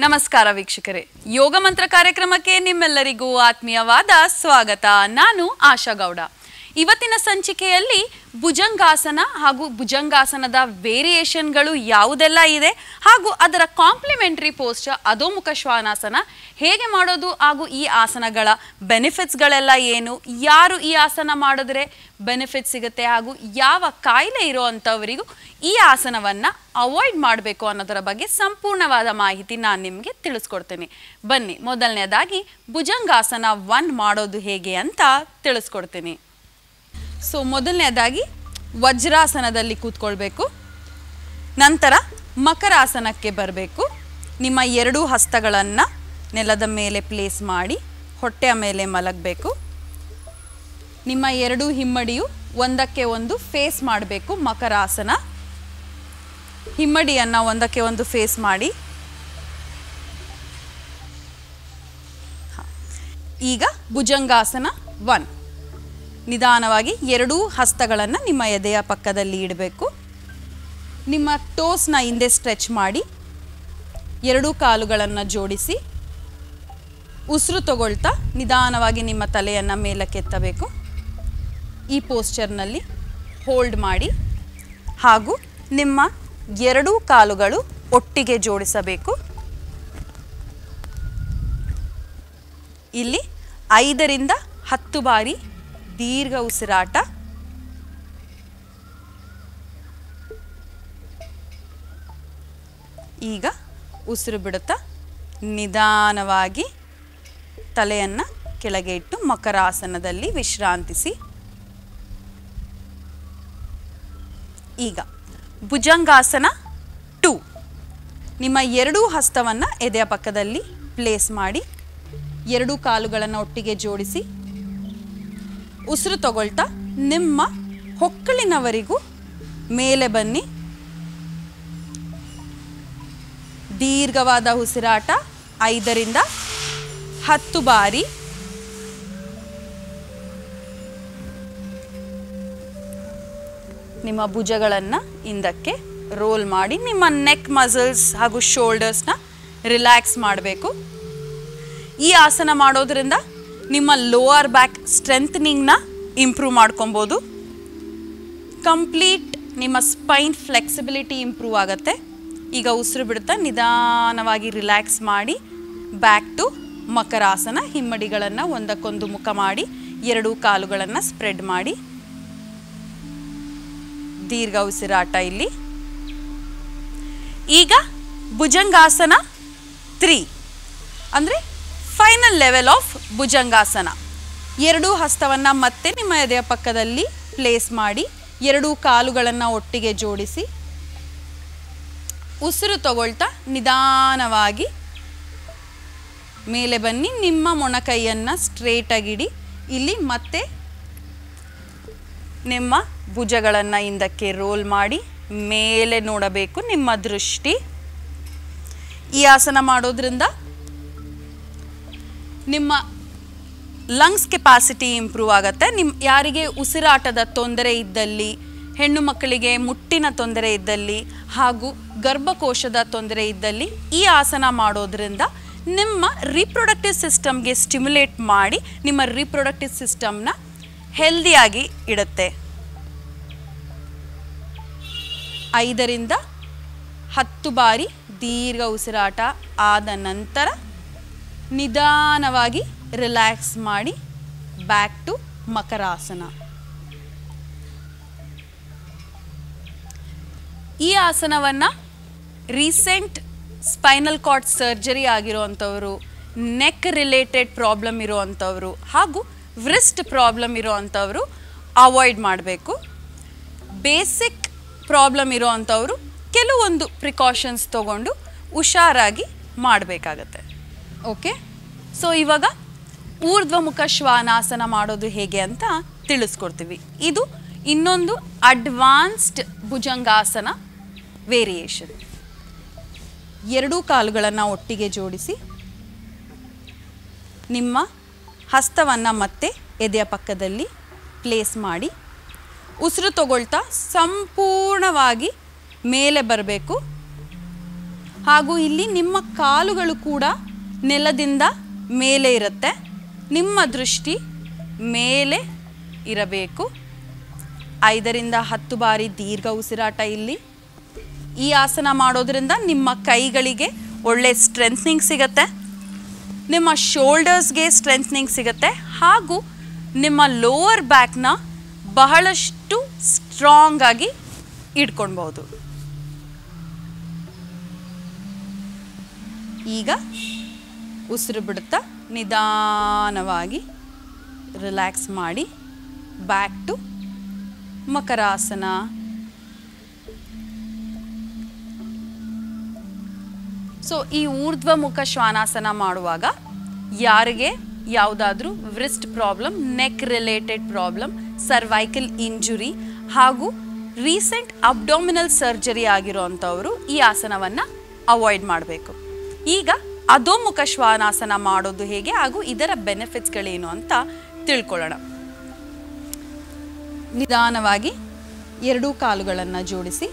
ನಮಸ್ಕಾರ ವೀಕ್ಷಕರೇ ಯೋಗ ಮಂತ್ರ ಕಾರ್ಯಕ್ರಮಕ್ಕೆ ನಿಮ್ಮೆಲ್ಲರಿಗೂ ಆತ್ಮೀಯವಾದ ಸ್ವಾಗತ ನಾನು ಆಶಾ ಗೌಡ ಇವತ್ತಿನ ಸಂಚಿಕೆಯಲ್ಲಿ ಭುಜಂಗಾಸನ ಹಾಗೂ ಭುಜಂಗಾಸನದ ವೇರಿಯೇಷನ್ಗಳು ಯಾವುದೆಲ್ಲ ಇದೆ ಹಾಗೂ ಅದರ ಕಾಂಪ್ಲಿಮೆಂಟರಿ ಪೋಸ್ಟ್ ಅಧೋಮುಖ ಶ್ವಾನಾಸನ ಹೇಗೆ ಮಾಡೋದು ಹಾಗೂ ಈ ಆಸನಗಳ ಬೆನಿಫಿಟ್ಸ್ಗಳೆಲ್ಲ ಏನು ಯಾರು ಈ ಆಸನ ಮಾಡಿದ್ರೆ ಬೆನಿಫಿಟ್ ಸಿಗುತ್ತೆ ಹಾಗೂ ಯಾವ ಕಾಯಿಲೆ ಇರೋ ಅಂಥವರಿಗೂ ಈ ಆಸನವನ್ನು ಅವಾಯ್ಡ್ ಮಾಡಬೇಕು ಅನ್ನೋದರ ಬಗ್ಗೆ ಸಂಪೂರ್ಣವಾದ ಮಾಹಿತಿ ನಾನು ನಿಮಗೆ ತಿಳಿಸ್ಕೊಡ್ತೀನಿ ಬನ್ನಿ ಮೊದಲನೇದಾಗಿ ಭುಜಂಗಾಸನ ಒನ್ ಮಾಡೋದು ಹೇಗೆ ಅಂತ ತಿಳಿಸ್ಕೊಡ್ತೀನಿ ಸೊ ಮೊದಲನೇದಾಗಿ ವಜ್ರಾಸನದಲ್ಲಿ ಕೂತ್ಕೊಳ್ಬೇಕು ನಂತರ ಮಕರಾಸನಕ್ಕೆ ಬರಬೇಕು ನಿಮ್ಮ ಎರಡೂ ಹಸ್ತಗಳನ್ನು ನೆಲದ ಮೇಲೆ ಪ್ಲೇಸ್ ಮಾಡಿ ಹೊಟ್ಟೆಯ ಮೇಲೆ ಮಲಗಬೇಕು ನಿಮ್ಮ ಎರಡೂ ಹಿಮ್ಮಡಿಯು ಒಂದಕ್ಕೆ ಒಂದು ಫೇಸ್ ಮಾಡಬೇಕು ಮಕರಾಸನ ಹಿಮ್ಮಡಿಯನ್ನು ಒಂದಕ್ಕೆ ಒಂದು ಫೇಸ್ ಮಾಡಿ ಹ. ಈಗ ಭುಜಂಗಾಸನ ಒನ್ ನಿಧಾನವಾಗಿ ಎರಡೂ ಹಸ್ತಗಳನ್ನು ನಿಮ್ಮ ಎದೆಯ ಪಕ್ಕದಲ್ಲಿ ಇಡಬೇಕು ನಿಮ್ಮ ಟೋಸ್ನ ಹಿಂದೆ ಸ್ಟ್ರೆಚ್ ಮಾಡಿ ಎರಡೂ ಕಾಲುಗಳನ್ನು ಜೋಡಿಸಿ ಉಸಿರು ತಗೊಳ್ತಾ ನಿಧಾನವಾಗಿ ನಿಮ್ಮ ತಲೆಯನ್ನು ಮೇಲಕ್ಕೆತ್ತಬೇಕು ಈ ಪೋಸ್ಚರ್ನಲ್ಲಿ ಹೋಲ್ಡ್ ಮಾಡಿ ಹಾಗೂ ನಿಮ್ಮ ಎರಡೂ ಕಾಲುಗಳು ಒಟ್ಟಿಗೆ ಜೋಡಿಸಬೇಕು ಇಲ್ಲಿ ಐದರಿಂದ ಹತ್ತು ಬಾರಿ ದೀರ್ಘ ಉಸಿರಾಟ ಈಗ ಉಸಿರು ಬಿಡುತ್ತಾ ನಿಧಾನವಾಗಿ ತಲೆಯನ್ನು ಕೆಳಗೆ ಇಟ್ಟು ಮಕರಾಸನದಲ್ಲಿ ವಿಶ್ರಾಂತಿಸಿ ಈಗ ಭುಜಂಗಾಸನ ಟು ನಿಮ್ಮ ಎರಡೂ ಹಸ್ತವನ್ನು ಎದೆಯ ಪಕ್ಕದಲ್ಲಿ ಪ್ಲೇಸ್ ಮಾಡಿ ಎರಡೂ ಕಾಲುಗಳನ್ನು ಒಟ್ಟಿಗೆ ಜೋಡಿಸಿ ಉಸಿರು ತಗೊಳ್ತಾ ನಿಮ್ಮ ಹೊಕ್ಕಳಿನವರೆಗೂ ಮೇಲೆ ಬನ್ನಿ ದೀರ್ಘವಾದ ಉಸಿರಾಟ ಐದರಿಂದ ಹತ್ತು ಬಾರಿ ನಿಮ್ಮ ಭುಜಗಳನ್ನು ಹಿಂದಕ್ಕೆ ರೋಲ್ ಮಾಡಿ ನಿಮ್ಮ ನೆಕ್ ಮಸಲ್ಸ್ ಹಾಗೂ ಶೋಲ್ಡರ್ಸ್ನ ರಿಲ್ಯಾಕ್ಸ್ ಮಾಡಬೇಕು ಈ ಆಸನ ಮಾಡೋದ್ರಿಂದ ನಿಮ್ಮ ಲೋವರ್ ಬ್ಯಾಕ್ ಸ್ಟ್ರೆಂಥನಿಂಗ್ನ ಇಂಪ್ರೂವ್ ಮಾಡ್ಕೊಬೋದು ಕಂಪ್ಲೀಟ್ ನಿಮ್ಮ ಸ್ಪೈನ್ ಫ್ಲೆಕ್ಸಿಬಿಲಿಟಿ ಇಂಪ್ರೂವ್ ಆಗುತ್ತೆ ಈಗ ಉಸಿರು ಬಿಡುತ್ತಾ ನಿಧಾನವಾಗಿ ರಿಲ್ಯಾಕ್ಸ್ ಮಾಡಿ ಬ್ಯಾಕ್ ಟು ಮಕರಾಸನ ಹಿಮ್ಮಡಿಗಳನ್ನು ಒಂದಕ್ಕೊಂದು ಮುಖ ಮಾಡಿ ಎರಡೂ ಕಾಲುಗಳನ್ನು ಸ್ಪ್ರೆಡ್ ಮಾಡಿ ದೀರ್ಘ ಉಸಿರಾಟ ಇಲ್ಲಿ ಈಗ ಭುಜಂಗಾಸನ ತ್ರೀ ಅಂದರೆ ಫೈನಲ್ ಲೆವೆಲ್ ಆಫ್ ಭುಜಂಗಾಸನ ಎರಡೂ ಹಸ್ತವನ್ನು ಮತ್ತೆ ನಿಮ್ಮ ಎದೆಯ ಪಕ್ಕದಲ್ಲಿ ಪ್ಲೇಸ್ ಮಾಡಿ ಎರಡೂ ಕಾಲುಗಳನ್ನು ಒಟ್ಟಿಗೆ ಜೋಡಿಸಿ ಉಸಿರು ತಗೊಳ್ತಾ ನಿಧಾನವಾಗಿ ಮೇಲೆ ಬನ್ನಿ ನಿಮ್ಮ ಮೊಣಕೈಯನ್ನು ಸ್ಟ್ರೇಟಾಗಿಡಿ ಇಲ್ಲಿ ಮತ್ತೆ ನಿಮ್ಮ ಭುಜಗಳನ್ನು ಹಿಂದಕ್ಕೆ ರೋಲ್ ಮಾಡಿ ಮೇಲೆ ನೋಡಬೇಕು ನಿಮ್ಮ ದೃಷ್ಟಿ ಈ ಆಸನ ಮಾಡೋದ್ರಿಂದ ನಿಮ್ಮ ಲಂಗ್ಸ್ ಕೆಪಾಸಿಟಿ ಇಂಪ್ರೂವ್ ಆಗುತ್ತೆ ನಿಮ್ಮ ಯಾರಿಗೆ ಉಸಿರಾಟದ ತೊಂದರೆ ಇದ್ದಲ್ಲಿ ಹೆಣ್ಣು ಮಕ್ಕಳಿಗೆ ಮುಟ್ಟಿನ ತೊಂದರೆ ಇದ್ದಲ್ಲಿ ಹಾಗೂ ಗರ್ಭಕೋಶದ ತೊಂದರೆ ಇದ್ದಲ್ಲಿ ಈ ಆಸನ ಮಾಡೋದ್ರಿಂದ ನಿಮ್ಮ ರಿಪ್ರೊಡಕ್ಟಿವ್ ಸಿಸ್ಟಮ್ಗೆ ಸ್ಟಿಮ್ಯುಲೇಟ್ ಮಾಡಿ ನಿಮ್ಮ ರಿಪ್ರೊಡಕ್ಟಿವ್ ಸಿಸ್ಟಮ್ನ ಹೆಲ್ದಿಯಾಗಿ ಇಡುತ್ತೆ ಐದರಿಂದ ಹತ್ತು ಬಾರಿ ದೀರ್ಘ ಉಸಿರಾಟ ಆದ ನಂತರ ನಿಧಾನವಾಗಿ ರಿಲ್ಯಾಕ್ಸ್ ಮಾಡಿ ಬ್ಯಾಕ್ ಟು ಮಕರಾಸನ ಈ ಆಸನವನ್ನು ರೀಸೆಂಟ್ ಸ್ಪೈನಲ್ ಕಾರ್ಡ್ ಸರ್ಜರಿ ಆಗಿರೋವಂಥವ್ರು ನೆಕ್ ರಿಲೇಟೆಡ್ ಪ್ರಾಬ್ಲಮ್ ಇರೋವಂಥವ್ರು ಹಾಗೂ ವ್ರಿಸ್ಟ್ ಪ್ರಾಬ್ಲಮ್ ಇರೋವಂಥವ್ರು ಅವಾಯ್ಡ್ ಮಾಡಬೇಕು ಬೇಸಿಕ್ ಪ್ರಾಬ್ಲಮ್ ಇರೋವಂಥವ್ರು ಕೆಲವೊಂದು ಪ್ರಿಕಾಷನ್ಸ್ ತಗೊಂಡು ಹುಷಾರಾಗಿ ಮಾಡಬೇಕಾಗತ್ತೆ ಓಕೆ ಸೊ ಇವಾಗ ಊರ್ಧ್ವಮುಖ ಶ್ವಾನಾಸನ ಮಾಡೋದು ಹೇಗೆ ಅಂತ ತಿಳಿಸ್ಕೊಡ್ತೀವಿ ಇದು ಇನ್ನೊಂದು ಅಡ್ವಾನ್ಸ್ಡ್ ಭುಜಂಗಾಸನ ವೇರಿಯೇಷನ್ ಎರಡೂ ಕಾಲುಗಳನ್ನು ಒಟ್ಟಿಗೆ ಜೋಡಿಸಿ ನಿಮ್ಮ ಹಸ್ತವನ್ನು ಮತ್ತೆ ಎದೆಯ ಪಕ್ಕದಲ್ಲಿ ಪ್ಲೇಸ್ ಮಾಡಿ ಉಸಿರು ತಗೊಳ್ತಾ ಸಂಪೂರ್ಣವಾಗಿ ಮೇಲೆ ಬರಬೇಕು ಹಾಗೂ ಇಲ್ಲಿ ನಿಮ್ಮ ಕಾಲುಗಳು ಕೂಡ ನೆಲದಿಂದ ಮೇಲೆ ಇರುತ್ತೆ ನಿಮ್ಮ ದೃಷ್ಟಿ ಮೇಲೆ ಇರಬೇಕು ಐದರಿಂದ ಹತ್ತು ಬಾರಿ ದೀರ್ಘ ಉಸಿರಾಟ ಇಲ್ಲಿ ಈ ಆಸನ ಮಾಡೋದ್ರಿಂದ ನಿಮ್ಮ ಕೈಗಳಿಗೆ ಒಳ್ಳೆ ಸ್ಟ್ರೆಂತ್ನಿಂಗ್ ಸಿಗತ್ತೆ ನಿಮ್ಮ ಶೋಲ್ಡರ್ಸ್ಗೆ ಸ್ಟ್ರೆಂತ್ನಿಂಗ್ ಸಿಗುತ್ತೆ ಹಾಗೂ ನಿಮ್ಮ ಲೋವರ್ ಬ್ಯಾಕ್ನ ಬಹಳಷ್ಟು ಸ್ಟ್ರಾಂಗ್ ಆಗಿ ಇಟ್ಕೊಳ್ಬೋದು ಈಗ ಉಸಿರು ಬಿಡುತ್ತಾ ನಿಧಾನವಾಗಿ ರಿಲ್ಯಾಕ್ಸ್ ಮಾಡಿ ಬ್ಯಾಕ್ ಟು ಮಕರಾಸನ ಸೊ ಈ ಊರ್ಧ್ವಮುಖ ಶ್ವಾನಾಸನ ಮಾಡುವಾಗ ಯಾರಿಗೆ ಯಾವುದಾದ್ರೂ wrist problem neck related problem cervical injury ಹಾಗೂ ರೀಸೆಂಟ್ ಅಬ್ಡೋಮಿನಲ್ ಸರ್ಜರಿ ಆಗಿರೋವಂಥವರು ಈ ಆಸನವನ್ನು ಅವಾಯ್ಡ್ ಮಾಡಬೇಕು ಈಗ ಅಧೋಮುಖ ಶ್ವಾನಾಸನ ಮಾಡೋದು ಹೇಗೆ ಹಾಗೂ ಇದರ ಬೆನಿಫಿಟ್ಸ್ಗಳೇನು ಅಂತ ತಿಳ್ಕೊಳ್ಳೋಣ ನಿಧಾನವಾಗಿ ಎರಡೂ ಕಾಲುಗಳನ್ನು ಜೋಡಿಸಿ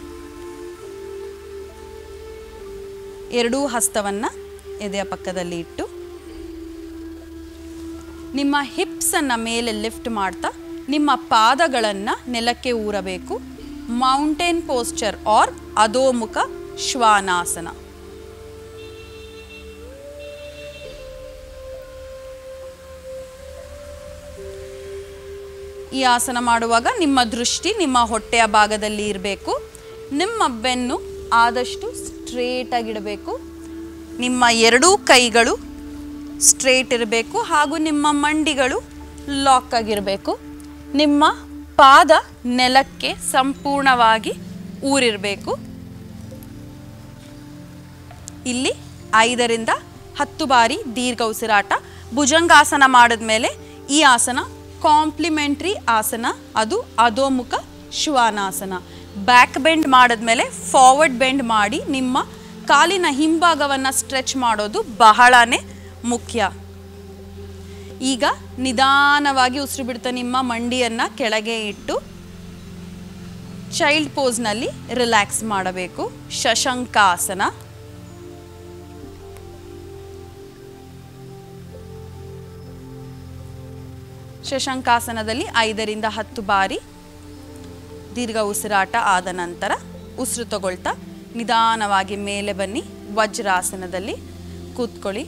ಎರಡೂ ಹಸ್ತವನ್ನು ಎದೆಯ ಪಕ್ಕದಲ್ಲಿ ಇಟ್ಟು ನಿಮ್ಮ ಹಿಪ್ಸನ್ನು ಮೇಲೆ ಲಿಫ್ಟ್ ಮಾಡ್ತಾ ನಿಮ್ಮ ಪಾದಗಳನ್ನು ನೆಲಕ್ಕೆ ಊರಬೇಕು ಮೌಂಟೇನ್ ಪೋಸ್ಚರ್ ಆರ್ ಅಧೋಮುಖ ಶ್ವಾನಾಸನ ಈ ಆಸನ ಮಾಡುವಾಗ ನಿಮ್ಮ ದೃಷ್ಟಿ ನಿಮ್ಮ ಹೊಟ್ಟೆಯ ಭಾಗದಲ್ಲಿ ಇರಬೇಕು ನಿಮ್ಮ ಬೆನ್ನು ಆದಷ್ಟು ಸ್ಟ್ರೇಟ್ ಆಗಿಡಬೇಕು ನಿಮ್ಮ ಎರಡೂ ಕೈಗಳು ಸ್ಟ್ರೇಟ್ ಇರಬೇಕು ಹಾಗೂ ನಿಮ್ಮ ಮಂಡಿಗಳು ಲಾಕ್ ಆಗಿರಬೇಕು ನಿಮ್ಮ ಪಾದ ನೆಲಕ್ಕೆ ಸಂಪೂರ್ಣವಾಗಿ ಊರಿರಬೇಕು ಇಲ್ಲಿ ಐದರಿಂದ ಹತ್ತು ಬಾರಿ ದೀರ್ಘ ಉಸಿರಾಟ ಭುಜಂಗಾಸನ ಮಾಡಿದ್ಮೇಲೆ ಈ ಆಸನ ಕಾಂಪ್ಲಿಮೆಂಟ್ರಿ ಆಸನ ಅದು ಅಧೋಮುಖ ಶ್ವಾನಾಸನ ಬ್ಯಾಕ್ ಬೆಂಡ್ ಮಾಡಿದ್ಮೇಲೆ ಫಾರ್ವರ್ಡ್ ಬೆಂಡ್ ಮಾಡಿ ನಿಮ್ಮ ಕಾಲಿನ ಹಿಂಭಾಗವನ್ನು ಸ್ಟ್ರೆಚ್ ಮಾಡೋದು ಬಹಳನೇ ಮುಖ್ಯ ಈಗ ನಿಧಾನವಾಗಿ ಉಸಿರು ಬಿಡ್ತಾ ನಿಮ್ಮ ಮಂಡಿಯನ್ನು ಕೆಳಗೆ ಇಟ್ಟು ಚೈಲ್ಡ್ ಪೋಸ್ನಲ್ಲಿ ರಿಲ್ಯಾಕ್ಸ್ ಮಾಡಬೇಕು ಶಶಂಕಾಸನ ಶಶಂಕಾಸನದಲ್ಲಿ ಐದರಿಂದ ಹತ್ತು ಬಾರಿ ದೀರ್ಘ ಉಸಿರಾಟ ಆದ ನಂತರ ಉಸಿರು ತಗೊಳ್ತಾ ನಿಧಾನವಾಗಿ ಮೇಲೆ ಬನ್ನಿ ವಜ್ರಾಸನದಲ್ಲಿ ಕೂತ್ಕೊಳ್ಳಿ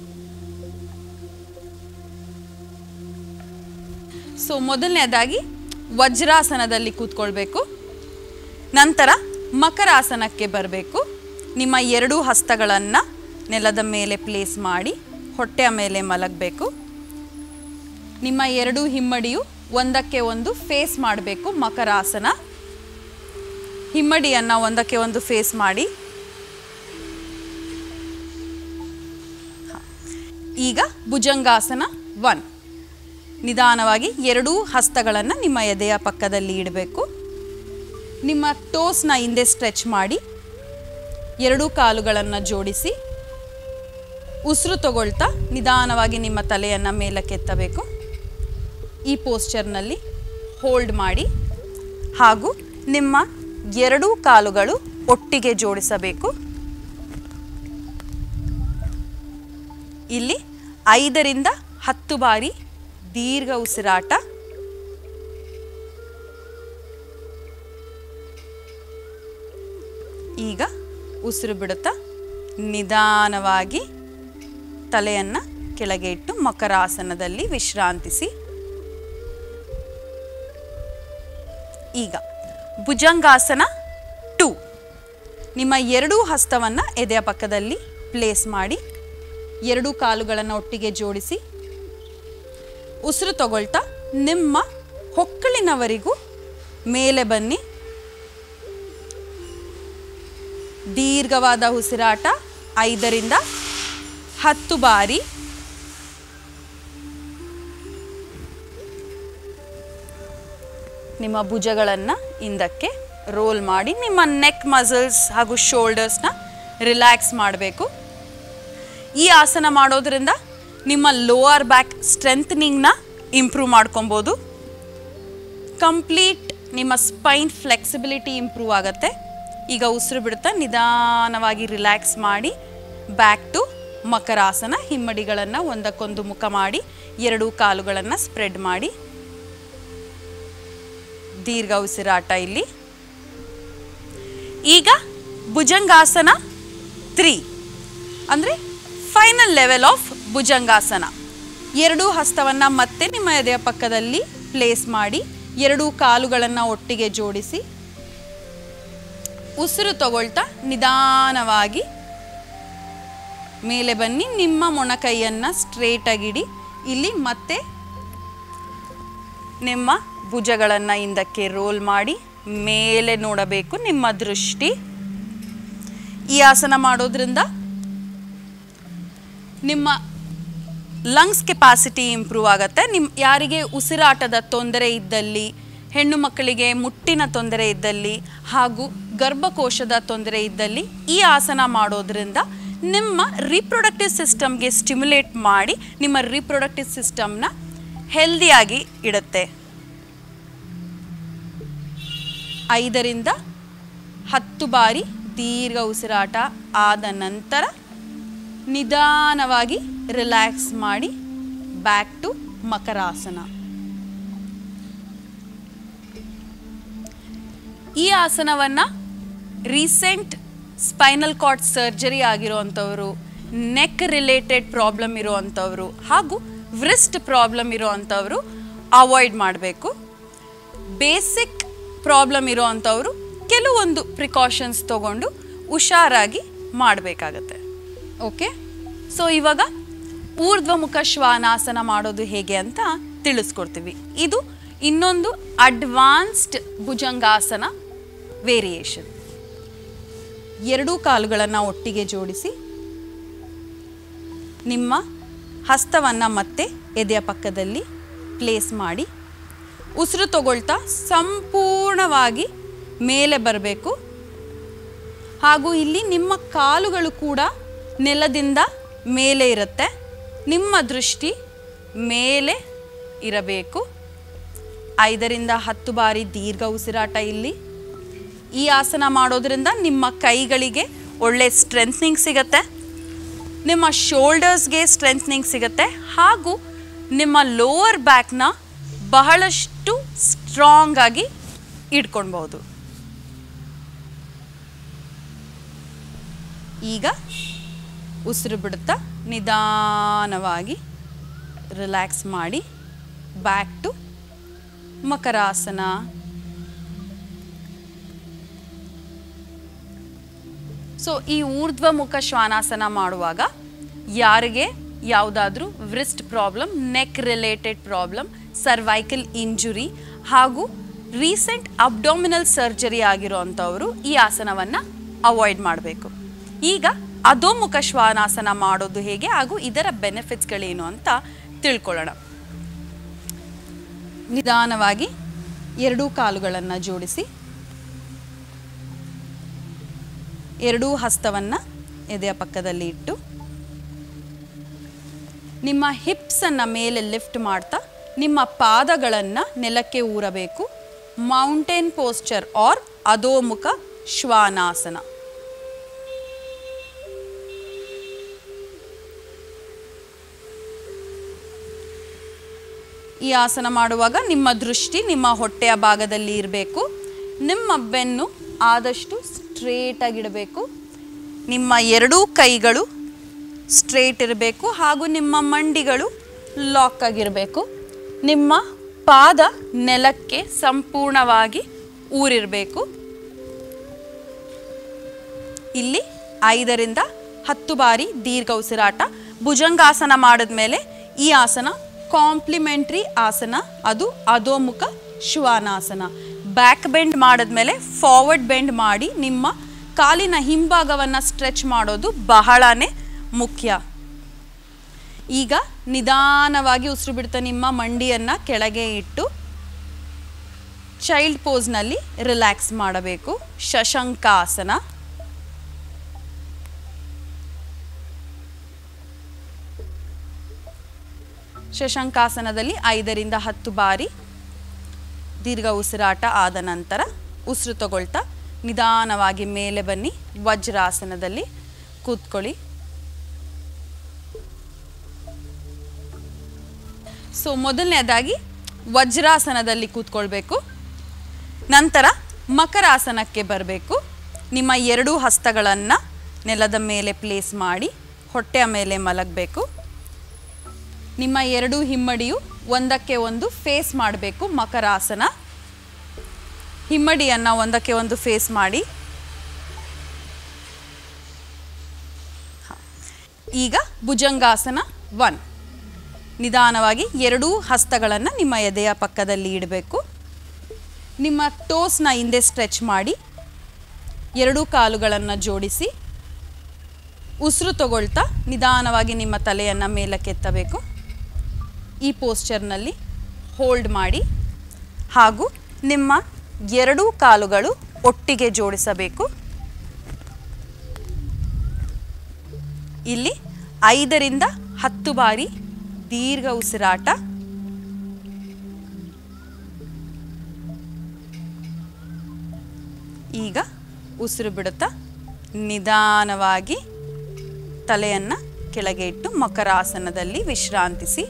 ಸೊ ಮೊದಲನೇದಾಗಿ ವಜ್ರಾಸನದಲ್ಲಿ ಕೂತ್ಕೊಳ್ಬೇಕು ನಂತರ ಮಕರಾಸನಕ್ಕೆ ಬರಬೇಕು ನಿಮ್ಮ ಎರಡೂ ಹಸ್ತಗಳನ್ನು ನೆಲದ ಮೇಲೆ ಪ್ಲೇಸ್ ಮಾಡಿ ಹೊಟ್ಟೆಯ ಮೇಲೆ ಮಲಗಬೇಕು ನಿಮ್ಮ ಎರಡೂ ಹಿಮ್ಮಡಿಯು ಒಂದಕ್ಕೆ ಒಂದು ಫೇಸ್ ಮಾಡಬೇಕು ಮಕರಾಸನ ಹಿಮ್ಮಡಿಯನ್ನು ಒಂದಕ್ಕೆ ಒಂದು ಫೇಸ್ ಮಾಡಿ ಹ. ಈಗ ಭುಜಂಗಾಸನ ಒನ್ ನಿಧಾನವಾಗಿ ಎರಡೂ ಹಸ್ತಗಳನ್ನು ನಿಮ್ಮ ಎದೆಯ ಪಕ್ಕದಲ್ಲಿ ಇಡಬೇಕು ನಿಮ್ಮ ಟೋಸ್ನ ಹಿಂದೆ ಸ್ಟ್ರೆಚ್ ಮಾಡಿ ಎರಡೂ ಕಾಲುಗಳನ್ನು ಜೋಡಿಸಿ ಉಸಿರು ತಗೊಳ್ತಾ ನಿಧಾನವಾಗಿ ನಿಮ್ಮ ತಲೆಯನ್ನು ಮೇಲಕ್ಕೆತ್ತಬೇಕು ಈ ಪೋಸ್ಚರ್ನಲ್ಲಿ ಹೋಲ್ಡ್ ಮಾಡಿ ಹಾಗೂ ನಿಮ್ಮ ಎರಡೂ ಕಾಲುಗಳು ಒಟ್ಟಿಗೆ ಜೋಡಿಸಬೇಕು ಇಲ್ಲಿ ಐದರಿಂದ ಹತ್ತು ಬಾರಿ ದೀರ್ಘ ಉಸಿರಾಟ ಈಗ ಉಸಿರು ಬಿಡುತ್ತಾ ನಿಧಾನವಾಗಿ ತಲೆಯನ್ನು ಕೆಳಗೆ ಇಟ್ಟು ಮಕರಾಸನದಲ್ಲಿ ವಿಶ್ರಾಂತಿಸಿ ಈಗ ಭುಜಂಗಾಸನ ಟು ನಿಮ್ಮ ಎರಡೂ ಹಸ್ತವನ್ನು ಎದೆಯ ಪಕ್ಕದಲ್ಲಿ ಪ್ಲೇಸ್ ಮಾಡಿ ಎರಡೂ ಕಾಲುಗಳನ್ನು ಒಟ್ಟಿಗೆ ಜೋಡಿಸಿ ಉಸಿರು ತಗೊಳ್ತಾ ನಿಮ್ಮ ಹೊಕ್ಕಳಿನವರೆಗೂ ಮೇಲೆ ಬನ್ನಿ ದೀರ್ಘವಾದ ಉಸಿರಾಟ ಐದರಿಂದ ಹತ್ತು ಬಾರಿ ನಿಮ್ಮ ಭುಜಗಳನ್ನು ಹಿಂದಕ್ಕೆ ರೋಲ್ ಮಾಡಿ ನಿಮ್ಮ ನೆಕ್ ಮಸಲ್ಸ್ ಹಾಗೂ ಶೋಲ್ಡರ್ಸ್ನ ರಿಲ್ಯಾಕ್ಸ್ ಮಾಡಬೇಕು ಈ ಆಸನ ಮಾಡೋದ್ರಿಂದ ನಿಮ್ಮ ಲೋವರ್ ಬ್ಯಾಕ್ ಸ್ಟ್ರೆಂತ್ನಿಂಗ್ನ ಇಂಪ್ರೂವ್ ಮಾಡ್ಕೊಬೋದು ಕಂಪ್ಲೀಟ್ ನಿಮ್ಮ ಸ್ಪೈನ್ ಫ್ಲೆಕ್ಸಿಬಿಲಿಟಿ ಇಂಪ್ರೂವ್ ಆಗುತ್ತೆ ಈಗ ಉಸಿರು ಬಿಡ್ತಾ ನಿಧಾನವಾಗಿ ರಿಲ್ಯಾಕ್ಸ್ ಮಾಡಿ ಬ್ಯಾಕ್ ಟು ಮಕರಾಸನ ಹಿಮ್ಮಡಿಗಳನ್ನು ಒಂದಕ್ಕೊಂದು ಮುಖ ಮಾಡಿ ಎರಡೂ ಕಾಲುಗಳನ್ನು ಸ್ಪ್ರೆಡ್ ಮಾಡಿ ದೀರ್ಘ ಉಸಿರಾಟ ಇಲ್ಲಿ ಈಗ ಭುಜಂಗಾಸನ ತ್ರೀ ಅಂದರೆ ಫೈನಲ್ ಲೆವೆಲ್ ಆಫ್ ಭುಜಂಗಾಸನ ಎರಡೂ ಹಸ್ತವನ್ನು ಮತ್ತೆ ನಿಮ್ಮ ಎದೆಯ ಪಕ್ಕದಲ್ಲಿ ಪ್ಲೇಸ್ ಮಾಡಿ ಎರಡೂ ಕಾಲುಗಳನ್ನು ಒಟ್ಟಿಗೆ ಜೋಡಿಸಿ ಉಸಿರು ತಗೊಳ್ತಾ ನಿಧಾನವಾಗಿ ಮೇಲೆ ಬನ್ನಿ ನಿಮ್ಮ ಮೊಣಕೈಯನ್ನು ಸ್ಟ್ರೇಟಾಗಿಡಿ ಇಲ್ಲಿ ಮತ್ತೆ ನಿಮ್ಮ ಭುಜಗಳನ್ನು ಹಿಂದಕ್ಕೆ ರೋಲ್ ಮಾಡಿ ಮೇಲೆ ನೋಡಬೇಕು ನಿಮ್ಮ ದೃಷ್ಟಿ ಈ ಆಸನ ಮಾಡೋದ್ರಿಂದ ನಿಮ್ಮ ಲಂಗ್ಸ್ ಕೆಪಾಸಿಟಿ ಇಂಪ್ರೂವ್ ಆಗುತ್ತೆ ನಿಮ್ಮ ಯಾರಿಗೆ ಉಸಿರಾಟದ ತೊಂದರೆ ಇದ್ದಲ್ಲಿ ಹೆಣ್ಣು ಮಕ್ಕಳಿಗೆ ಮುಟ್ಟಿನ ತೊಂದರೆ ಇದ್ದಲ್ಲಿ ಹಾಗೂ ಗರ್ಭಕೋಶದ ತೊಂದರೆ ಇದ್ದಲ್ಲಿ ಈ ಆಸನ ಮಾಡೋದ್ರಿಂದ ನಿಮ್ಮ ರೀಪ್ರೊಡಕ್ಟಿವ್ ಸಿಸ್ಟಮ್ಗೆ ಸ್ಟಿಮ್ಯುಲೇಟ್ ಮಾಡಿ ನಿಮ್ಮ ರೀಪ್ರೊಡಕ್ಟಿವ್ ಸಿಸ್ಟಮ್ನ ಹೆಲ್ದಿಯಾಗಿ ಇಡುತ್ತೆ ಐದರಿಂದ ಹತ್ತು ಬಾರಿ ದೀರ್ಘ ಉಸಿರಾಟ ಆದ ನಂತರ ನಿಧಾನವಾಗಿ ರಿಲ್ಯಾಕ್ಸ್ ಮಾಡಿ ಬ್ಯಾಕ್ ಟು ಮಕರಾಸನ ಈ ಆಸನವನ್ನು ರೀಸೆಂಟ್ ಸ್ಪೈನಲ್ ಕಾರ್ಡ್ ಸರ್ಜರಿ ಆಗಿರುವಂಥವರು ನೆಕ್ ರಿಲೇಟೆಡ್ ಪ್ರಾಬ್ಲಮ್ ಇರುವಂಥವರು ಹಾಗೂ ವ್ರಿಸ್ಟ್ ಪ್ರಾಬ್ಲಮ್ ಇರುವಂಥವರು ಅವಾಯ್ಡ್ ಮಾಡಬೇಕು ಬೇಸಿಕ್ ಪ್ರಾಬ್ಲಮ್ ಇರೋವಂಥವ್ರು ಕೆಲವೊಂದು ಪ್ರಿಕಾಷನ್ಸ್ ತಗೊಂಡು ಹುಷಾರಾಗಿ ಮಾಡಬೇಕಾಗತ್ತೆ ಓಕೆ ಸೊ ಇವಾಗ ಊರ್ಧ್ವಮುಖ ಶ್ವಾನಾಸನ ಮಾಡೋದು ಹೇಗೆ ಅಂತ ತಿಳಿಸ್ಕೊಡ್ತೀವಿ ಇದು ಇನ್ನೊಂದು ಅಡ್ವಾನ್ಸ್ಡ್ ಭುಜಂಗಾಸನ ವೇರಿಯೇಷನ್ ಎರಡೂ ಕಾಲುಗಳನ್ನು ಒಟ್ಟಿಗೆ ಜೋಡಿಸಿ ನಿಮ್ಮ ಹಸ್ತವನ್ನು ಮತ್ತೆ ಎದೆಯ ಪಕ್ಕದಲ್ಲಿ ಪ್ಲೇಸ್ ಮಾಡಿ ಉಸಿರು ತಗೊಳ್ತಾ ಸಂಪೂರ್ಣವಾಗಿ ಮೇಲೆ ಬರಬೇಕು ಹಾಗೂ ಇಲ್ಲಿ ನಿಮ್ಮ ಕಾಲುಗಳು ಕೂಡ ನೆಲದಿಂದ ಮೇಲೆ ಇರುತ್ತೆ ನಿಮ್ಮ ದೃಷ್ಟಿ ಮೇಲೆ ಇರಬೇಕು ಐದರಿಂದ ಹತ್ತು ಬಾರಿ ದೀರ್ಘ ಉಸಿರಾಟ ಇಲ್ಲಿ ಈ ಆಸನ ಮಾಡೋದ್ರಿಂದ ನಿಮ್ಮ ಕೈಗಳಿಗೆ ಒಳ್ಳೆ ಸ್ಟ್ರೆಂತ್ನಿಂಗ್ ಸಿಗತ್ತೆ ನಿಮ್ಮ ಶೋಲ್ಡರ್ಸ್ಗೆ ಸ್ಟ್ರೆಂತ್ನಿಂಗ್ ಸಿಗುತ್ತೆ ಹಾಗೂ ನಿಮ್ಮ ಲೋವರ್ ಬ್ಯಾಕ್ನ ಬಹಳಷ್ಟು ಸ್ಟ್ರಾಂಗ್ ಆಗಿ ಇಟ್ಕೊಳ್ಬೋದು ಈಗ ಉಸಿರು ಬಿಡುತ್ತಾ ನಿಧಾನವಾಗಿ ರಿಲ್ಯಾಕ್ಸ್ ಮಾಡಿ ಬ್ಯಾಕ್ ಟು ಮಕರಾಸನ ಸೊ ಈ ಊರ್ಧ್ವಮುಖ ಶ್ವಾನಾಸನ ಮಾಡುವಾಗ ಯಾರಿಗೆ ಯಾವುದಾದ್ರೂ wrist problem neck related problem cervical injury ಹಾಗೂ ರೀಸೆಂಟ್ ಅಬ್ಡೋಮಿನಲ್ ಸರ್ಜರಿ ಆಗಿರೋವಂಥವರು ಈ ಆಸನವನ್ನು ಅವಾಯ್ಡ್ ಮಾಡಬೇಕು ಈಗ ಅಧೋಮುಖ ಶ್ವಾನಾಸನ ಮಾಡೋದು ಹೇಗೆ ಹಾಗೂ ಇದರ ಬೆನಿಫಿಟ್ಸ್ಗಳೇನು ಅಂತ ತಿಳ್ಕೊಳ್ಳೋಣ ನಿಧಾನವಾಗಿ ಎರಡೂ ಕಾಲುಗಳನ್ನು ಜೋಡಿಸಿ ಎರಡೂ ಹಸ್ತವನ್ನು ಎದೆಯ ಪಕ್ಕದಲ್ಲಿ ಇಟ್ಟು ನಿಮ್ಮ ಹಿಪ್ಸನ್ನು ಮೇಲೆ ಲಿಫ್ಟ್ ಮಾಡ್ತಾ ನಿಮ್ಮ ಪಾದಗಳನ್ನು ನೆಲಕ್ಕೆ ಊರಬೇಕು ಮೌಂಟೇನ್ ಪೋಸ್ಚರ್ ಆರ್ ಅಧೋಮುಖ ಶ್ವಾನಾಸನ ಈ ಆಸನ ಮಾಡುವಾಗ ನಿಮ್ಮ ದೃಷ್ಟಿ ನಿಮ್ಮ ಹೊಟ್ಟೆಯ ಭಾಗದಲ್ಲಿ ಇರಬೇಕು ನಿಮ್ಮ ಬೆನ್ನು ಆದಷ್ಟು ಸ್ಟ್ರೇಟಾಗಿಡಬೇಕು ನಿಮ್ಮ ಎರಡೂ ಕೈಗಳು ಸ್ಟ್ರೇಟ್ ಇರಬೇಕು ಹಾಗೂ ನಿಮ್ಮ ಮಂಡಿಗಳು ಲಾಕ್ ಆಗಿರಬೇಕು ನಿಮ್ಮ ಪಾದ ನೆಲಕ್ಕೆ ಸಂಪೂರ್ಣವಾಗಿ ಊರಿರಬೇಕು ಇಲ್ಲಿ ಐದರಿಂದ ಹತ್ತು ಬಾರಿ ದೀರ್ಘ ಉಸಿರಾಟ ಭುಜಂಗಾಸನ ಮಾಡಿದ್ಮೇಲೆ ಈ ಆಸನ ಕಾಂಪ್ಲಿಮೆಂಟ್ರಿ ಆಸನ ಅದು ಅಧೋಮುಖ ಶ್ವಾನಾಸನ ಬ್ಯಾಕ್ ಬೆಂಡ್ ಮಾಡಿದ್ಮೇಲೆ ಫಾರ್ವರ್ಡ್ ಬೆಂಡ್ ಮಾಡಿ ನಿಮ್ಮ ಕಾಲಿನ ಹಿಂಭಾಗವನ್ನು ಸ್ಟ್ರೆಚ್ ಮಾಡೋದು ಬಹಳನೇ ಮುಖ್ಯ ಈಗ ನಿಧಾನವಾಗಿ ಉಸಿರು ಬಿಡ್ತಾ ನಿಮ್ಮ ಮಂಡಿಯನ್ನು ಕೆಳಗೆ ಇಟ್ಟು ಚೈಲ್ಡ್ ಪೋಸ್ನಲ್ಲಿ ರಿಲ್ಯಾಕ್ಸ್ ಮಾಡಬೇಕು ಶಶಂಕಾಸನ ಶಶಂಕಾಸನದಲ್ಲಿ ಐದರಿಂದ ಹತ್ತು ಬಾರಿ ದೀರ್ಘ ಉಸಿರಾಟ ಆದ ನಂತರ ಉಸಿರು ತಗೊಳ್ತಾ ನಿಧಾನವಾಗಿ ಮೇಲೆ ಬನ್ನಿ ವಜ್ರಾಸನದಲ್ಲಿ ಕೂತ್ಕೊಳ್ಳಿ ಸೊ ಮೊದಲನೇದಾಗಿ ವಜ್ರಾಸನದಲ್ಲಿ ಕೂತ್ಕೊಳ್ಬೇಕು ನಂತರ ಮಕರಾಸನಕ್ಕೆ ಬರಬೇಕು ನಿಮ್ಮ ಎರಡೂ ಹಸ್ತಗಳನ್ನು ನೆಲದ ಮೇಲೆ ಪ್ಲೇಸ್ ಮಾಡಿ ಹೊಟ್ಟೆಯ ಮೇಲೆ ಮಲಗಬೇಕು ನಿಮ್ಮ ಎರಡೂ ಹಿಮ್ಮಡಿಯು ಒಂದಕ್ಕೆ ಒಂದು ಫೇಸ್ ಮಾಡಬೇಕು ಮಕರಾಸನ ಹಿಮ್ಮಡಿಯನ್ನು ಒಂದಕ್ಕೆ ಒಂದು ಫೇಸ್ ಮಾಡಿ ಹ. ಈಗ ಭುಜಂಗಾಸನ ಒನ್ ನಿಧಾನವಾಗಿ ಎರಡೂ ಹಸ್ತಗಳನ್ನು ನಿಮ್ಮ ಎದೆಯ ಪಕ್ಕದಲ್ಲಿ ಇಡಬೇಕು ನಿಮ್ಮ ಟೋಸ್ನ ಹಿಂದೆ ಸ್ಟ್ರೆಚ್ ಮಾಡಿ ಎರಡೂ ಕಾಲುಗಳನ್ನು ಜೋಡಿಸಿ ಉಸಿರು ತಗೊಳ್ತಾ ನಿಧಾನವಾಗಿ ನಿಮ್ಮ ತಲೆಯನ್ನು ಮೇಲಕ್ಕೆತ್ತಬೇಕು ಈ ಪೋಸ್ಚರ್ನಲ್ಲಿ ಹೋಲ್ಡ್ ಮಾಡಿ ಹಾಗೂ ನಿಮ್ಮ ಎರಡೂ ಕಾಲುಗಳು ಒಟ್ಟಿಗೆ ಜೋಡಿಸಬೇಕು ಇಲ್ಲಿ ಐದರಿಂದ ಹತ್ತು ಬಾರಿ ದೀರ್ಘ ಉಸಿರಾಟ ಈಗ ಉಸಿರು ಬಿಡುತ್ತಾ ನಿಧಾನವಾಗಿ ತಲೆಯನ್ನು ಕೆಳಗೆ ಇಟ್ಟು ಮಕರಾಸನದಲ್ಲಿ ವಿಶ್ರಾಂತಿಸಿ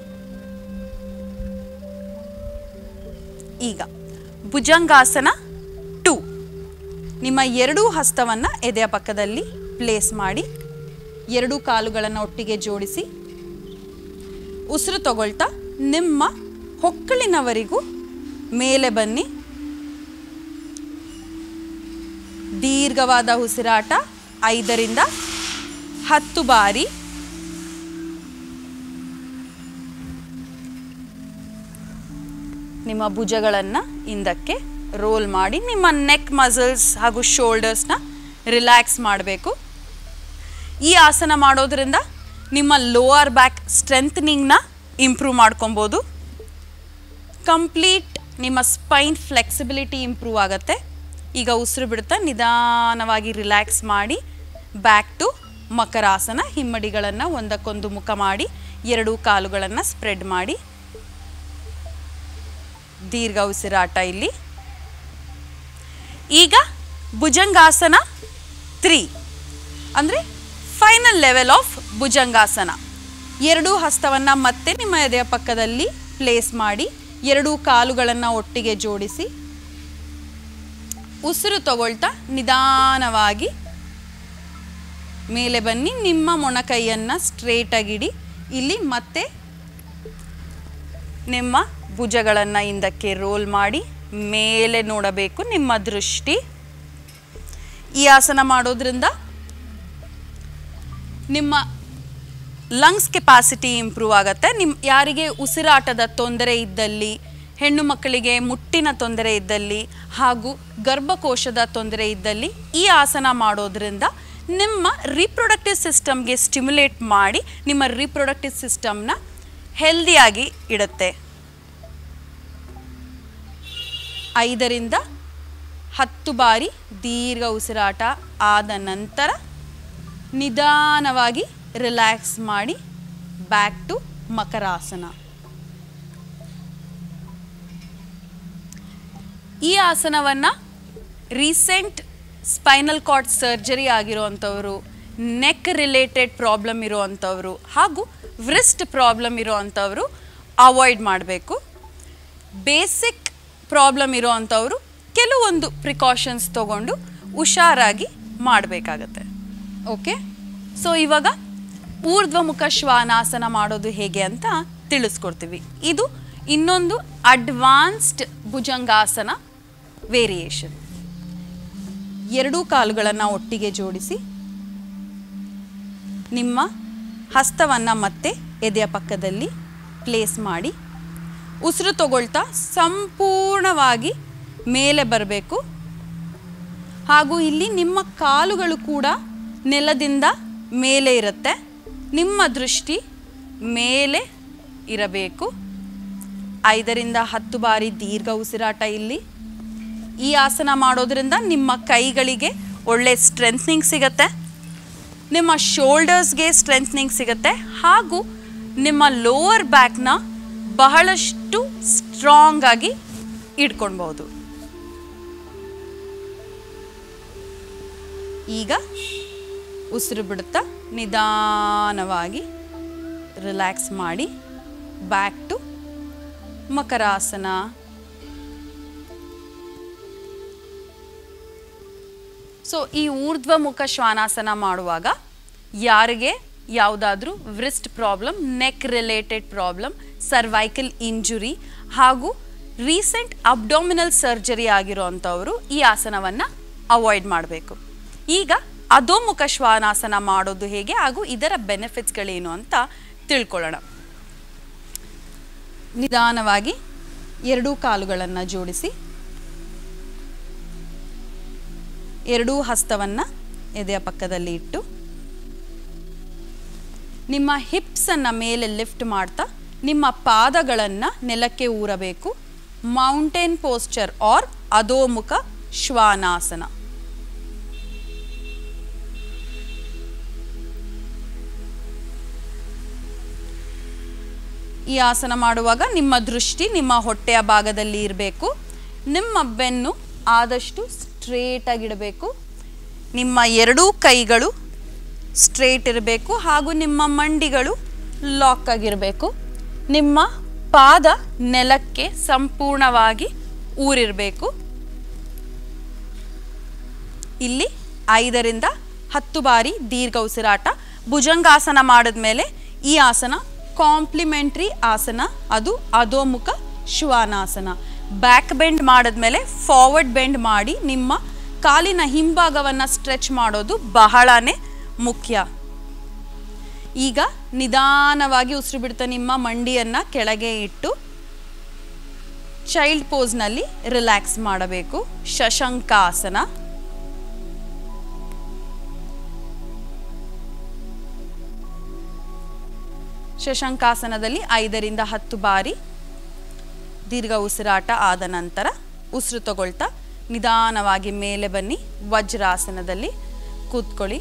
ಈಗ ಭುಜಂಗಾಸನ ಟು ನಿಮ್ಮ ಎರಡೂ ಹಸ್ತವನ್ನು ಎದೆಯ ಪಕ್ಕದಲ್ಲಿ ಪ್ಲೇಸ್ ಮಾಡಿ ಎರಡೂ ಕಾಲುಗಳನ್ನು ಒಟ್ಟಿಗೆ ಜೋಡಿಸಿ ಉಸಿರು ತಗೊಳ್ತಾ ನಿಮ್ಮ ಹೊಕ್ಕಳಿನವರೆಗೂ ಮೇಲೆ ಬನ್ನಿ ದೀರ್ಘವಾದ ಉಸಿರಾಟ ಐದರಿಂದ ಹತ್ತು ಬಾರಿ ನಿಮ್ಮ ಭುಜಗಳನ್ನು ಹಿಂದಕ್ಕೆ ರೋಲ್ ಮಾಡಿ ನಿಮ್ಮ ನೆಕ್ ಮಸಲ್ಸ್ ಹಾಗೂ ಶೋಲ್ಡರ್ಸ್ನ ರಿಲ್ಯಾಕ್ಸ್ ಮಾಡಬೇಕು ಈ ಆಸನ ಮಾಡೋದ್ರಿಂದ ನಿಮ್ಮ ಲೋವರ್ ಬ್ಯಾಕ್ ಸ್ಟ್ರೆಂಥನಿಂಗ್ನ ಇಂಪ್ರೂವ್ ಮಾಡ್ಕೊಬೋದು ಕಂಪ್ಲೀಟ್ ನಿಮ್ಮ ಸ್ಪೈನ್ ಫ್ಲೆಕ್ಸಿಬಿಲಿಟಿ ಇಂಪ್ರೂವ್ ಆಗುತ್ತೆ ಈಗ ಉಸಿರು ಬಿಡುತ್ತಾ ನಿಧಾನವಾಗಿ ರಿಲ್ಯಾಕ್ಸ್ ಮಾಡಿ ಬ್ಯಾಕ್ ಟು ಮಕರಾಸನ ಹಿಮ್ಮಡಿಗಳನ್ನು ಒಂದಕ್ಕೊಂದು ಮುಖ ಮಾಡಿ ಎರಡೂ ಕಾಲುಗಳನ್ನು ಸ್ಪ್ರೆಡ್ ಮಾಡಿ ದೀರ್ಘ ಉಸಿರಾಟ ಇಲ್ಲಿ ಈಗ ಭುಜಂಗಾಸನ ತ್ರೀ ಅಂದರೆ ಫೈನಲ್ ಲೆವೆಲ್ ಆಫ್ ಭುಜಂಗಾಸನ ಎರಡೂ ಹಸ್ತವನ್ನು ಮತ್ತೆ ನಿಮ್ಮ ಎದೆಯ ಪಕ್ಕದಲ್ಲಿ ಪ್ಲೇಸ್ ಮಾಡಿ ಎರಡೂ ಕಾಲುಗಳನ್ನು ಒಟ್ಟಿಗೆ ಜೋಡಿಸಿ ಉಸಿರು ತಗೊಳ್ತಾ ನಿಧಾನವಾಗಿ ಮೇಲೆ ಬನ್ನಿ ನಿಮ್ಮ ಮೊಣಕೈಯನ್ನು ಸ್ಟ್ರೇಟಾಗಿಡಿ ಇಲ್ಲಿ ಮತ್ತೆ ನಿಮ್ಮ ಭುಜಗಳನ್ನು ಹಿಂದಕ್ಕೆ ರೋಲ್ ಮಾಡಿ ಮೇಲೆ ನೋಡಬೇಕು ನಿಮ್ಮ ದೃಷ್ಟಿ ಈ ಆಸನ ಮಾಡೋದ್ರಿಂದ ನಿಮ್ಮ ಲಂಗ್ಸ್ ಕೆಪಾಸಿಟಿ ಇಂಪ್ರೂವ್ ಆಗುತ್ತೆ ನಿಮ್ಮ ಯಾರಿಗೆ ಉಸಿರಾಟದ ತೊಂದರೆ ಇದ್ದಲ್ಲಿ ಹೆಣ್ಣು ಮಕ್ಕಳಿಗೆ ಮುಟ್ಟಿನ ತೊಂದರೆ ಇದ್ದಲ್ಲಿ ಹಾಗೂ ಗರ್ಭಕೋಶದ ತೊಂದರೆ ಇದ್ದಲ್ಲಿ ಈ ಆಸನ ಮಾಡೋದ್ರಿಂದ ನಿಮ್ಮ ರಿಪ್ರೊಡಕ್ಟಿವ್ ಸಿಸ್ಟಮ್ಗೆ ಸ್ಟಿಮ್ಯುಲೇಟ್ ಮಾಡಿ ನಿಮ್ಮ ರಿಪ್ರೊಡಕ್ಟಿವ್ ಸಿಸ್ಟಮ್ನ ಹೆಲ್ದಿಯಾಗಿ ಇಡುತ್ತೆ ಐದರಿಂದ ಹತ್ತು ಬಾರಿ ದೀರ್ಘ ಉಸಿರಾಟ ಆದ ನಂತರ ನಿಧಾನವಾಗಿ ರಿಲ್ಯಾಕ್ಸ್ ಮಾಡಿ ಬ್ಯಾಕ್ ಟು ಮಕರಾಸನ ಈ ಆಸನವನ್ನು ರೀಸೆಂಟ್ ಸ್ಪೈನಲ್ ಕಾರ್ಡ್ ಸರ್ಜರಿ ಆಗಿರೋವಂಥವ್ರು ನೆಕ್ ರಿಲೇಟೆಡ್ ಪ್ರಾಬ್ಲಮ್ ಇರೋವಂಥವ್ರು ಹಾಗೂ ವ್ರಿಸ್ಟ್ ಪ್ರಾಬ್ಲಮ್ ಇರೋವಂಥವ್ರು ಅವಾಯ್ಡ್ ಮಾಡಬೇಕು ಬೇಸಿಕ್ ಪ್ರಾಬ್ಲಮ್ ಇರೋವಂಥವ್ರು ಕೆಲವೊಂದು ಪ್ರಿಕಾಷನ್ಸ್ ತಗೊಂಡು ಹುಷಾರಾಗಿ ಮಾಡಬೇಕಾಗತ್ತೆ ಓಕೆ ಸೊ ಇವಾಗ ಊರ್ಧ್ವಮುಖ ಶ್ವಾನಾಸನ ಮಾಡೋದು ಹೇಗೆ ಅಂತ ತಿಳಿಸ್ಕೊಡ್ತೀವಿ ಇದು ಇನ್ನೊಂದು ಅಡ್ವಾನ್ಸ್ಡ್ ಭುಜಂಗಾಸನ ವೇರಿಯೇಷನ್ ಎರಡೂ ಕಾಲುಗಳನ್ನು ಒಟ್ಟಿಗೆ ಜೋಡಿಸಿ ನಿಮ್ಮ ಹಸ್ತವನ್ನು ಮತ್ತೆ ಎದೆಯ ಪಕ್ಕದಲ್ಲಿ ಪ್ಲೇಸ್ ಮಾಡಿ ಉಸಿರು ತಗೊಳ್ತಾ ಸಂಪೂರ್ಣವಾಗಿ ಮೇಲೆ ಬರಬೇಕು ಹಾಗೂ ಇಲ್ಲಿ ನಿಮ್ಮ ಕಾಲುಗಳು ಕೂಡ ನೆಲದಿಂದ ಮೇಲೆ ಇರುತ್ತೆ ನಿಮ್ಮ ದೃಷ್ಟಿ ಮೇಲೆ ಇರಬೇಕು ಐದರಿಂದ ಹತ್ತು ಬಾರಿ ದೀರ್ಘ ಉಸಿರಾಟ ಇಲ್ಲಿ ಈ ಆಸನ ಮಾಡೋದ್ರಿಂದ ನಿಮ್ಮ ಕೈಗಳಿಗೆ ಒಳ್ಳೆ ಸ್ಟ್ರೆಂತ್ನಿಂಗ್ ಸಿಗತ್ತೆ ನಿಮ್ಮ ಶೋಲ್ಡರ್ಸ್ಗೆ ಸ್ಟ್ರೆಂತ್ನಿಂಗ್ ಸಿಗುತ್ತೆ ಹಾಗೂ ನಿಮ್ಮ ಲೋವರ್ ಬ್ಯಾಕ್ನ ಬಹಳಷ್ಟು ಸ್ಟ್ರಾಂಗ್ ಆಗಿ ಇಟ್ಕೊಳ್ಬೋದು ಈಗ ಉಸಿರು ಬಿಡುತ್ತಾ ನಿಧಾನವಾಗಿ ರಿಲ್ಯಾಕ್ಸ್ ಮಾಡಿ ಬ್ಯಾಕ್ ಟು ಮಕರಾಸನ ಸೊ ಈ ಊರ್ಧ್ವಮುಖ ಶ್ವಾನಾಸನ ಮಾಡುವಾಗ ಯಾರಿಗೆ ಯಾವುದಾದ್ರೂ wrist problem neck related problem cervical injury ಹಾಗೂ ರೀಸೆಂಟ್ ಅಬ್ಡೋಮಿನಲ್ ಸರ್ಜರಿ ಆಗಿರೋವಂಥವರು ಈ ಆಸನವನ್ನು ಅವಾಯ್ಡ್ ಮಾಡಬೇಕು ಈಗ ಅಧೋಮುಖ ಶ್ವಾನಾಸನ ಮಾಡೋದು ಹೇಗೆ ಹಾಗೂ ಇದರ ಬೆನಿಫಿಟ್ಸ್ಗಳೇನು ಅಂತ ತಿಳ್ಕೊಳ್ಳೋಣ ನಿಧಾನವಾಗಿ ಎರಡೂ ಕಾಲುಗಳನ್ನು ಜೋಡಿಸಿ ಎರಡೂ ಹಸ್ತವನ್ನು ಎದೆಯ ಪಕ್ಕದಲ್ಲಿ ಇಟ್ಟು ನಿಮ್ಮ ಹಿಪ್ಸನ್ನು ಮೇಲೆ ಲಿಫ್ಟ್ ಮಾಡ್ತಾ ನಿಮ್ಮ ಪಾದಗಳನ್ನು ನೆಲಕ್ಕೆ ಊರಬೇಕು ಮೌಂಟೇನ್ ಪೋಸ್ಚರ್ ಆರ್ ಅಧೋಮುಖ ಶ್ವಾನಾಸನ ಈ ಆಸನ ಮಾಡುವಾಗ ನಿಮ್ಮ ದೃಷ್ಟಿ ನಿಮ್ಮ ಹೊಟ್ಟೆಯ ಭಾಗದಲ್ಲಿ ಇರಬೇಕು ನಿಮ್ಮ ಬೆನ್ನು ಆದಷ್ಟು ಸ್ಟ್ರೇಟ್ ಆಗಿಡಬೇಕು ನಿಮ್ಮ ಎರಡೂ ಕೈಗಳು ಸ್ಟ್ರೇಟ್ ಇರಬೇಕು ಹಾಗೂ ನಿಮ್ಮ ಮಂಡಿಗಳು ಲಾಕ್ ಆಗಿರಬೇಕು ನಿಮ್ಮ ಪಾದ ನೆಲಕ್ಕೆ ಸಂಪೂರ್ಣವಾಗಿ ಊರಿರಬೇಕು ಇಲ್ಲಿ ಐದರಿಂದ ಹತ್ತು ಬಾರಿ ದೀರ್ಘ ಉಸಿರಾಟ ಭುಜಂಗಾಸನ ಮಾಡಿದ್ಮೇಲೆ ಈ ಆಸನ ಕಾಂಪ್ಲಿಮೆಂಟ್ರಿ ಆಸನ ಅದು ಅಧೋಮುಖ ಶ್ವಾನಾಸನ ಬ್ಯಾಕ್ ಬೆಂಡ್ ಮಾಡಿದ್ಮೇಲೆ ಫಾರ್ವರ್ಡ್ ಬೆಂಡ್ ಮಾಡಿ ನಿಮ್ಮ ಕಾಲಿನ ಹಿಂಭಾಗವನ್ನು ಸ್ಟ್ರೆಚ್ ಮಾಡೋದು ಬಹಳನೇ ಮುಖ್ಯ ಈಗ ನಿಧಾನವಾಗಿ ಉಸಿರು ಬಿಡ್ತಾ ನಿಮ್ಮ ಮಂಡಿಯನ್ನು ಕೆಳಗೆ ಇಟ್ಟು ಚೈಲ್ಡ್ ಪೋಸ್ನಲ್ಲಿ ರಿಲ್ಯಾಕ್ಸ್ ಮಾಡಬೇಕು ಶಶಂಕಾಸನ ಶಶಂಕಾಸನದಲ್ಲಿ ಐದರಿಂದ ಹತ್ತು ಬಾರಿ ದೀರ್ಘ ಉಸಿರಾಟ ಆದ ನಂತರ ಉಸಿರು ತಗೊಳ್ತಾ ನಿಧಾನವಾಗಿ ಮೇಲೆ ಬನ್ನಿ ವಜ್ರಾಸನದಲ್ಲಿ ಕೂತ್ಕೊಳ್ಳಿ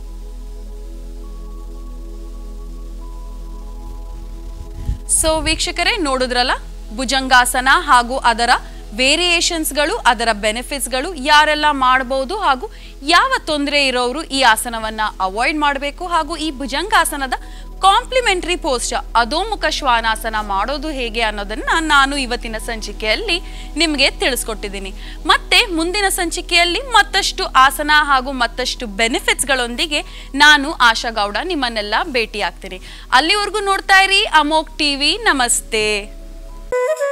ಸೊ ವೀಕ್ಷಕರೇ ನೋಡಿದ್ರಲ್ಲ ಭುಜಂಗಾಸನ ಹಾಗೂ ಅದರ ವೇರಿಯೇಷನ್ಸ್ಗಳು ಅದರ ಬೆನಿಫಿಟ್ಸ್ಗಳು ಯಾರೆಲ್ಲ ಮಾಡಬಹುದು ಹಾಗೂ ಯಾವ ತೊಂದರೆ ಇರೋರು ಈ ಆಸನವನ್ನ ಅವಾಯ್ಡ್ ಮಾಡಬೇಕು ಹಾಗೂ ಈ ಭುಜಂಗಾಸನದ ಕಾಂಪ್ಲಿಮೆಂಟರಿ ಪೋಸ್ಟ್ ಅಧೋಮುಖ ಶ್ವಾನಾಸನ ಮಾಡೋದು ಹೇಗೆ ಅನ್ನೋದನ್ನ ನಾನು ಇವತ್ತಿನ ಸಂಚಿಕೆಯಲ್ಲಿ ನಿಮಗೆ ತಿಳಿಸ್ಕೊಟ್ಟಿದ್ದೀನಿ ಮತ್ತೆ ಮುಂದಿನ ಸಂಚಿಕೆಯಲ್ಲಿ ಮತ್ತಷ್ಟು ಆಸನ ಹಾಗೂ ಮತ್ತಷ್ಟು ಬೆನಿಫಿಟ್ಸ್ಗಳೊಂದಿಗೆ ನಾನು ಆಶಾ ಗೌಡ ನಿಮ್ಮನ್ನೆಲ್ಲ ಭೇಟಿ ಆಗ್ತೀನಿ ಅಲ್ಲಿವರೆಗೂ ನೋಡ್ತಾ ಇರಿ ಅಮೋಕ್ ಟಿವಿ ನಮಸ್ತೆ